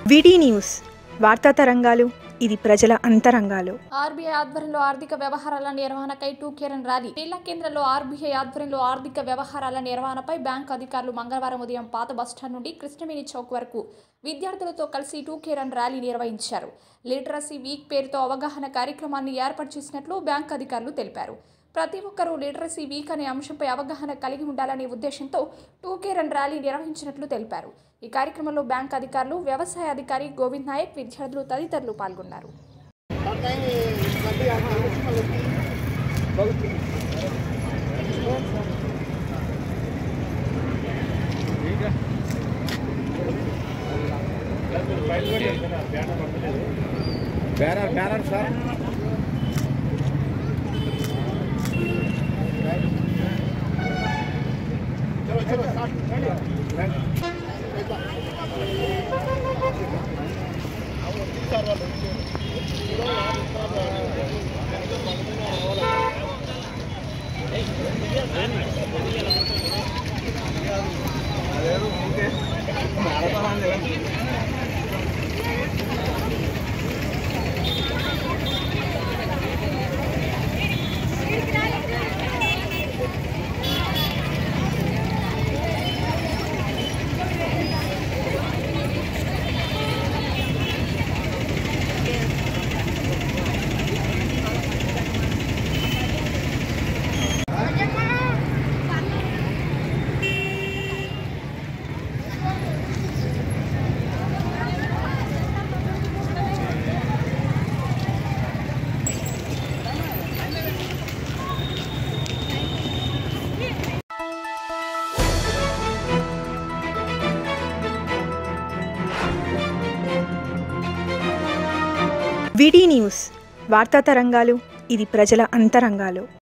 విడి న్యూస్ వార్తా తరంగాలు ఇది ప్రజల అంతరంగాలు ఆర్బీఐ ఆధ్వర్యంలో ఆర్థిక వ్యవహారాల నిర్వహణకై టూ కిరణ్ ర్యాలీ జిల్లా కేంద్రంలో ఆర్బీఐ ఆధ్వర్యంలో ఆర్థిక వ్యవహారాల నిర్వహణపై బ్యాంక్ అధికారులు మంగళవారం ఉదయం పాత బస్టాండ్ నుండి కృష్ణవేణి చౌక్ వరకు విద్యార్థులతో కలిసి టూ కిరణ్ ర్యాలీ నిర్వహించారు లిటరసీ వీక్ పేరుతో అవగాహన కార్యక్రమాన్ని ఏర్పాటు చేసినట్లు బ్యాంక్ అధికారులు తెలిపారు ప్రతి ఒక్కరూ లిటరసీ వీక్ అనే అంశంపై అవగాహన కలిగి ఉండాలనే ఉద్దేశంతో టూ కేరన్ ర్యాలీ నిర్వహించినట్లు తెలిపారు ఈ కార్యక్రమంలో బ్యాంక్ అధికారులు వ్యవసాయ అధికారి గోవింద్ నాయక్ విద్యార్థులు తదితరులు పాల్గొన్నారు banner banner sir VD news వార్తా తరంగాలు ఇది ప్రజల అంతరంగాలు